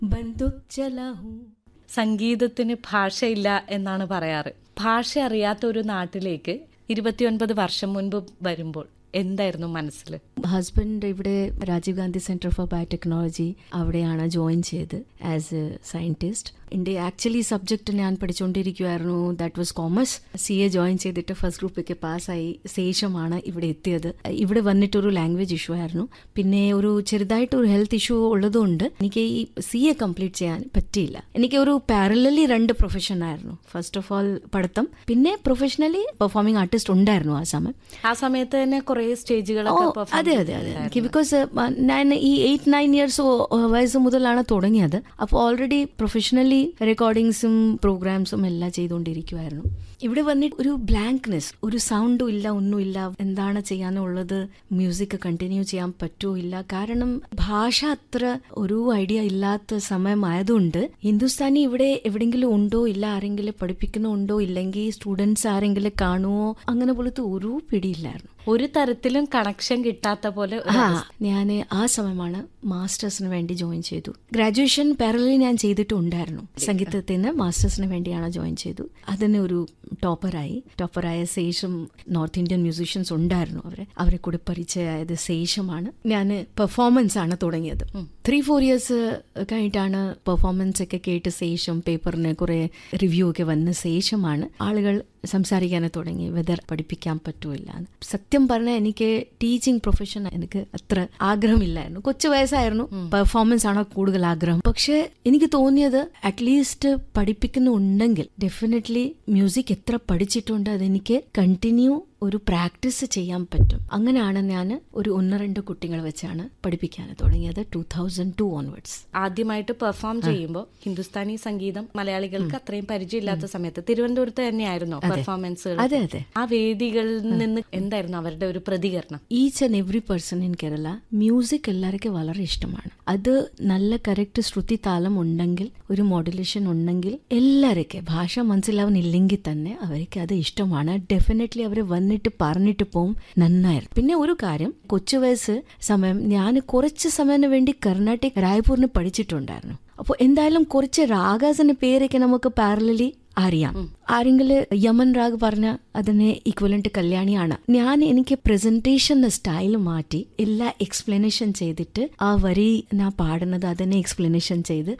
ബന്ദുക് ചലാഹൂ സംഗീതത്തിന് ഭാഷയില്ല എന്നാണ് പറയാറ് ഭാഷ അറിയാത്ത ഒരു നാട്ടിലേക്ക് ഇരുപത്തിയൊൻപത് വർഷം മുൻപ് വരുമ്പോൾ എന്തായിരുന്നു മനസ്സിൽ ഹസ്ബൻഡ് ഇവിടെ Rajiv Gandhi centre for biotechnology അവിടെയാണ് ജോയിൻ ചെയ്ത് ആസ് എ സയന്റിസ്റ്റ് എൻ്റെ ആക്ച്വലി സബ്ജക്റ്റ് ഞാൻ പഠിച്ചുകൊണ്ടിരിക്കുമായിരുന്നു that was commerce C A join ചെയ്തിട്ട് ഫസ്റ്റ് ഗ്രൂപ്പൊക്കെ പാസ്സായി ശേഷമാണ് ഇവിടെ എത്തിയത് ഇവിടെ വന്നിട്ടൊരു ലാംഗ്വേജ് ഇഷ്യൂ ആയിരുന്നു പിന്നെ ഒരു ചെറുതായിട്ട് ഒരു ഹെൽത്ത് ഇഷ്യൂ ഉള്ളതുകൊണ്ട് എനിക്ക് ഈ സി എ കംപ്ലീറ്റ് ചെയ്യാൻ പറ്റിയില്ല എനിക്ക് ഒരു പാരലലി രണ്ട് പ്രൊഫഷൻ ആയിരുന്നു ഫസ്റ്റ് ഓഫ് ഓൾ പഠിത്തം പിന്നെ പ്രൊഫഷണലി പെർഫോമിംഗ് ആർട്ടിസ്റ്റ് ഉണ്ടായിരുന്നു ആ സമയം ആ സമയത്ത് തന്നെ കുറെ സ്റ്റേജുകളൊക്കെ ഓ, perform അതെ അതെ അതെ എനിക്ക് ബിക്കോസ് ഞാൻ ഈ എയ്റ്റ് നയൻ ഇയേഴ്സ് വയസ്സ് മുതലാണ് തുടങ്ങിയത് അപ്പോൾ ഓൾറെഡി പ്രൊഫഷണലി റെക്കോർഡിങ്സും പ്രോഗ്രാംസും എല്ലാം ചെയ്തുകൊണ്ടിരിക്കുമായിരുന്നു ഇവിടെ വന്നിട്ട് ഒരു ബ്ലാങ്ക്നെസ് ഒരു സൗണ്ടും ഇല്ല ഒന്നുമില്ല എന്താണ് ചെയ്യാനുള്ളത് മ്യൂസിക് കണ്ടിന്യൂ ചെയ്യാൻ പറ്റുമോ ഇല്ല കാരണം ഭാഷ അത്ര ഒരു ഐഡിയ ഇല്ലാത്ത സമയമായതുകൊണ്ട് ഹിന്ദുസ്ഥാനി ഇവിടെ എവിടെയെങ്കിലും ഉണ്ടോ ഇല്ല ആരെങ്കിലും പഠിപ്പിക്കുന്നുണ്ടോ ഇല്ലെങ്കിൽ സ്റ്റുഡൻസ് ആരെങ്കിലും കാണുമോ അങ്ങനെ പോലത്തെ ഒരു പിടിയില്ലായിരുന്നു ഒരു തരത്തിലും കണക്ഷൻ കിട്ടാത്ത പോലെ ഒരു ആ ഞാൻ ആ സമയമാണ് മാസ്റ്റേഴ്സിന് വേണ്ടി ജോയിൻ ചെയ്തു ഗ്രാജുവേഷൻ പാരലി ഞാൻ ചെയ്തിട്ടുണ്ടായിരുന്നു സംഗീതത്തിന് മാസ്റ്റേഴ്സിന് വേണ്ടിയാണ് ജോയിൻ ചെയ്തു അതിന് ഒരു ടോപ്പറായി ടോപ്പറായ ശേഷം നോർത്ത് ഇന്ത്യൻ മ്യൂസീഷ്യൻസ് ഉണ്ടായിരുന്നു അവരെ അവരെ കൂടെ പരിചയമായത് ശേഷമാണ് ഞാൻ പെർഫോമൻസ് ആണ് തുടങ്ങിയത് ത്രീ ഫോർ ഇയേഴ്സ് കഴിഞ്ഞിട്ടാണ് പെർഫോമൻസ് ഒക്കെ കേട്ട് ശേഷം പേപ്പറിന് കുറെ റിവ്യൂ ഒക്കെ വന്ന ശേഷമാണ് ആളുകൾ സംസാരിക്കാൻ തുടങ്ങി വെതർ പഠിപ്പിക്കാൻ പറ്റൂല സത്യം പറഞ്ഞാൽ എനിക്ക് ടീച്ചിങ് പ്രൊഫഷൻ എനിക്ക് അത്ര ആഗ്രഹമില്ലായിരുന്നു കൊച്ചു വയസ്സായിരുന്നു പെർഫോമൻസ് ആണ് കൂടുതൽ ആഗ്രഹം പക്ഷെ എനിക്ക് തോന്നിയത് അറ്റ്ലീസ്റ്റ് പഠിപ്പിക്കുന്നുണ്ടെങ്കിൽ ഡെഫിനറ്റ്ലി മ്യൂസിക് എത്ര പഠിച്ചിട്ടുണ്ട് അതെനിക്ക് കണ്ടിന്യൂ ഒരു പ്രാക്ടീസ് ചെയ്യാൻ പറ്റും അങ്ങനെയാണ് ഞാൻ ഒരു ഒന്ന് രണ്ട് കുട്ടികളെ വെച്ചാണ് പഠിപ്പിക്കാൻ തുടങ്ങിയത് ടൂ തൗസൻഡ് ടു ഓൺവേർഡ്സ് ആദ്യമായിട്ട് പെർഫോം ചെയ്യുമ്പോൾ ഹിന്ദുസ്ഥാനി സംഗീതം മലയാളികൾക്ക് അത്രയും പരിചയമില്ലാത്ത സമയത്ത് തിരുവനന്തപുരത്ത് തന്നെയായിരുന്നു പെർഫോമൻസുകൾ അതെ അതെ ആ വേദികളിൽ നിന്ന് എന്തായിരുന്നു അവരുടെ ഒരു പ്രതികരണം each and every person in Kerala music എല്ലാവർക്കും വളരെ ഇഷ്ടമാണ് അത് നല്ല കറക്റ്റ് ശ്രുതി താളം ഉണ്ടെങ്കിൽ ഒരു മോഡുലേഷൻ ഉണ്ടെങ്കിൽ എല്ലാവർക്കും ഭാഷ മനസ്സിലാവുന്നില്ലെങ്കിൽ തന്നെ അവർക്ക് അത് ഇഷ്ടമാണ് ഡെഫിനറ്റ്ലി അവർ വന്നിട്ട് പറഞ്ഞിട്ട് പോവും നന്നായിരുന്നു പിന്നെ ഒരു കാര്യം കൊച്ചു വയസ്സ് സമയം ഞാൻ കുറച്ച് സമയത്തിന് വേണ്ടി കർണാട്ടിക് റായ്പൂരിന് പഠിച്ചിട്ടുണ്ടായിരുന്നു അപ്പോൾ എന്തായാലും കുറച്ച് രാഗാസിന്റെ പേരൊക്കെ നമുക്ക് പാരലലി അറിയാം ആരെങ്കിലും യമൻ രാഗ് പറഞ്ഞ അതിനെ ഇക്വലന്റ് കല്യാണിയാണ് ഞാൻ എനിക്ക് പ്രസന്റേഷൻ സ്റ്റൈൽ മാറ്റി എല്ലാ എക്സ്പ്ലനേഷൻ ചെയ്തിട്ട് ആ വരി ഞാൻ പാടുന്നത് അതിനെ എക്സ്പ്ലനേഷൻ ചെയ്ത്